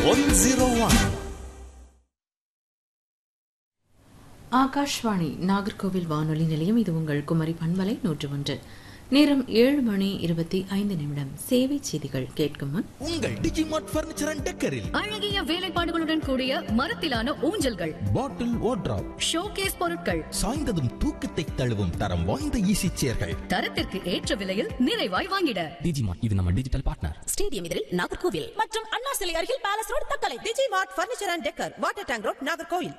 point zero one Akashvani Nagercoil வானொலி நிலையம் இது உங்கள் குமரி பண்பலை நூற்று ஒன்று நேரம் ஏழு மணி இருபத்தி ஐந்து நிமிடம் சேவை செய்திகள் கேட்கும் முன் உங்கள் டிஜிமார்ட் பர்னிச்சர் அண்ட் டெக்கரில் அழகிய வேலைப்பாடுகளுடன் கூடிய மரத்திலான ஊஞ்சல்கள் பாட்டில் ஓட்ராப் ஷோகேஸ் பொருட்கள் சாய்ந்ததும் தூக்கத்தை தழுவும் தரம் வாய்ந்த ஈசி சேர்கள் தரத்திற்கு ஏற்ற விலையில் நிறைவாய் வாங்கிட டிஜிமார்ட் இது நம்ம டிஜிட்டல் பார்ட்னர் ஸ்டேடியம் எதிரில் நாகர்கோவில் மற்றும் அண்ணா சிலை அருகில் palace road Thuckalay DG mart furniture and decor water tank road Nagercoil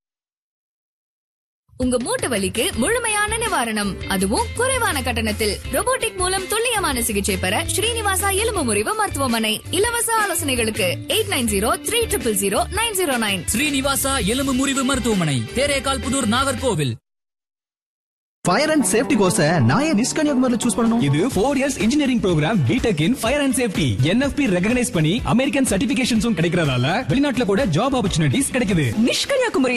உங்க மூட்டு வலிக்கு முழுமையான நிவாரணம் அதுவும் குறைவான கட்டணத்தில் robotic மூலம் துல்லியமான சிகிச்சை பெற ஸ்ரீனிவாசா எலும்பு முறிவு மருத்துவமனை இலவச ஆலோசனைகளுக்கு eight nine zero three triple zero nine zero nine Srinivasa எலும்பு முறிவு மருத்துவமனை Therekal Puthur Nagercoil fire and safety course நான் ஏன் மிஸ் கன்னியாகுமரியில சூஸ் பண்ணணும் இது four years engineering program BTech in fire and safety NFP recognise பண்ணி அமெரிக்கன் சர்டிபிகேஷன்ஸும் கிடைக்கிறதால வெளிநாட்டுல கூட ஜாப் ஆப்பர்ச்சுனிட்டிஸ் கிடைக்குது நிஷ்கன்யாகுமரி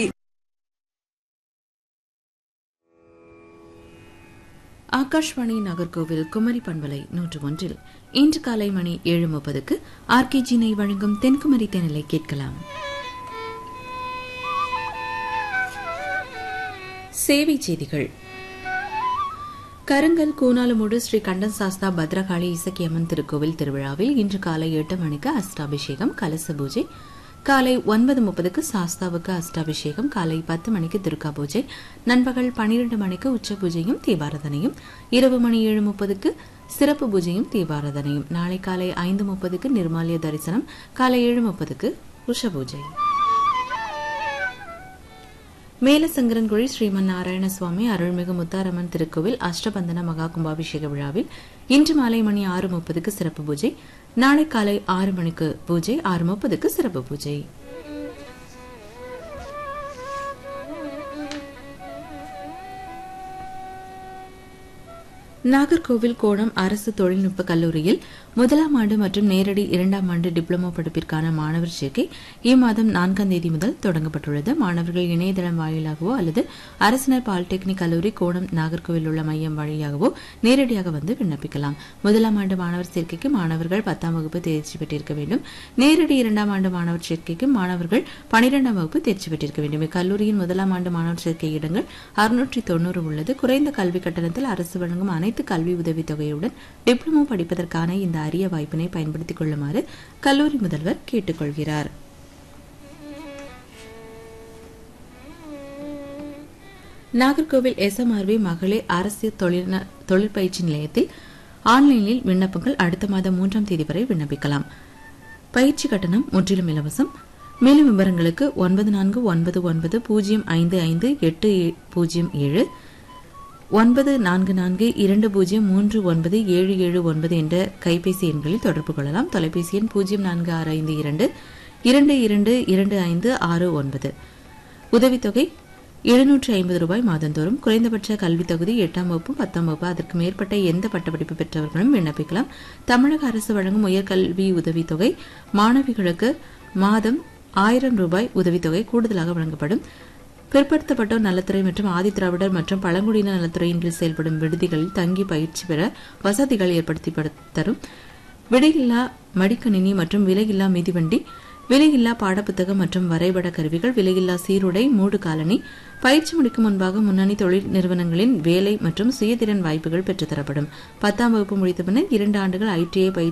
ஆகாஷ்வாணி நாகர்கோவில் குமரி பண்பலை நூற்று ஒன்றில் இன்று காலை மணி ஏழு முப்பதுக்கு ஆர்கேஜினை வழங்கும் தென்குமரி தேனிலை கேட்கலாம் சேவை செய்திகள் கருங்கல் கூனாலுமூடு ஸ்ரீ கண்டன் சாஸ்தா பத்ரகாளி இசக்கியம்மன் திருக்கோவில் திருவிழாவில் இன்று காலை எட்டு மணிக்கு அஷ்டாபிஷேகம் கலச பூஜை காலை ஒன்பது முப்பதுக்கு சாஸ்தாவுக்கு அஷ்டாபிஷேகம் காலை பத்து மணிக்கு துர்கா பூஜை நண்பகல் பனிரெண்டு மணிக்கு உச்ச பூஜையும் தீபாரதனையும் இரவு மணி ஏழு முப்பதுக்கு சிறப்பு பூஜையும் தீபாரதனையும் நாளை காலை ஐந்து முப்பதுக்கு நிர்மால்ய தரிசனம் காலை ஏழு முப்பதுக்கு உஷ பூஜை மேலசங்கரன்குழி ஸ்ரீமன் நாராயண சுவாமி அருள்மிகு முத்தாரம்மன் திருக்கோவில் அஷ்டபந்தன மகா கும்பாபிஷேக விழாவில் இன்று மாலை மணி ஆறு முப்பதுக்கு சிறப்பு பூஜை நாளை காலை ஆறு மணிக்கு பூஜை ஆறு முப்பதுக்கு சிறப்பு பூஜை நாகர்கோவில் கோணம் அரசு தொழில்நுட்ப கல்லூரியில் முதலாம் ஆண்டு மற்றும் நேரடி இரண்டாம் ஆண்டு டிப்ளமோ படிப்பிற்கான மாணவர் சேர்க்கை இம்மாதம் நான்காம் தேதி முதல் தொடங்கப்பட்டுள்ளது மாணவர்கள் இணையதளம் வாயிலாகவோ அல்லது அரசினர் பாலிடெக்னிக் கல்லூரி கோணம் நாகர்கோவில் உள்ள மையம் வழியாகவோ நேரடியாக வந்து விண்ணப்பிக்கலாம் முதலாம் ஆண்டு மாணவர் சேர்க்கைக்கு மாணவர்கள் பத்தாம் வகுப்பு தேர்ச்சி பெற்றிருக்க வேண்டும் நேரடி இரண்டாம் ஆண்டு மாணவர் சேர்க்கைக்கு மாணவர்கள் பனிரெண்டாம் வகுப்பு தேர்ச்சி பெற்றிருக்க வேண்டும் இக்கல்லூரியின் முதலாம் ஆண்டு மாணவர் சேர்க்கை இடங்கள் அறுநூற்றி தொண்ணூறு உள்ளது குறைந்த கல்வி கட்டணத்தில் அரசு வழங்கும் அனைத்து கல்வி உதவித் தொகையுடன் டிப்ளமோ படிப்பதற்கான இந்த அரிய வாய்ப்பினை பயன்படுத்திக் கொள்ளுமாறு கல்லூரி முதல்வர் கேட்டுக் கொள்கிறார் நாகர்கோவில் எஸ்எம்ஆர்வி மகளிர் அரசு தொழில் தொழிற்பயிற்சி நிலையத்தில் ஆன்லைனில் விண்ணப்பங்கள் அடுத்த மாதம் மூன்றாம் தேதி வரை விண்ணப்பிக்கலாம் பயிற்சி கட்டணம் முற்றிலும் இலவசம் மேலும் விவரங்களுக்கு ஒன்பது நான்கு ஒன்பது ஒன்பது பூஜ்ஜியம் ஐந்து ஐந்து எட்டு பூஜ்ஜியம் ஏழு ஒன்பது நான்கு நான்கு இரண்டு பூஜ்ஜியம் மூன்று ஒன்பது ஏழு ஏழு ஒன்பது என்ற கைபேசி எண்களில் தொடர்பு கொள்ளலாம் தொலைபேசி எண் பூஜ்ஜியம் நான்கு ஆறு ஐந்து இரண்டு இரண்டு இரண்டு இரண்டு ஐந்து ஆறு ஒன்பது உதவித்தொகை எழுநூற்று ஐம்பது ரூபாய் மாதந்தோறும் குறைந்தபட்ச கல்வித் தொகுதி எட்டாம் வகுப்பு பத்தாம் வகுப்பு அதற்கு மேற்பட்ட எந்த பட்டப்படிப்பு பெற்றவர்களும் விண்ணப்பிக்கலாம் தமிழக அரசு வழங்கும் உயர்கல்வி உதவித்தொகை மாணவிகளுக்கு மாதம் ஆயிரம் ரூபாய் உதவித்தொகை கூடுதலாக வழங்கப்படும் பிற்படுத்தப்பட்டோர் நலத்துறை மற்றும் ஆதிதிராவிடர் மற்றும் பழங்குடியின நலத்துறையின் கீழ் செயல்படும் விடுதிகளில் தங்கி பயிற்சி பெற வசதிகள் ஏற்படுத்தி தரும் விடையில்லா மடிக்கணினி மற்றும் விலையில்லா மிதிவண்டி விலையில்லா பாடப்புத்தகம் மற்றும் வரைபட கருவிகள் விலையில்லா சீருடை மூடு காலனி பயிற்சி முடிக்கும் முன்பாக முன்னணி தொழில் நிறுவனங்களின் வேலை மற்றும் சுயதிறன் வாய்ப்புகள் பெற்றுத்தரப்படும் பத்தாம் வகுப்பு முடித்த பின்னர் இரண்டு ஆண்டுகள் ஐடிஐ பயிற்சி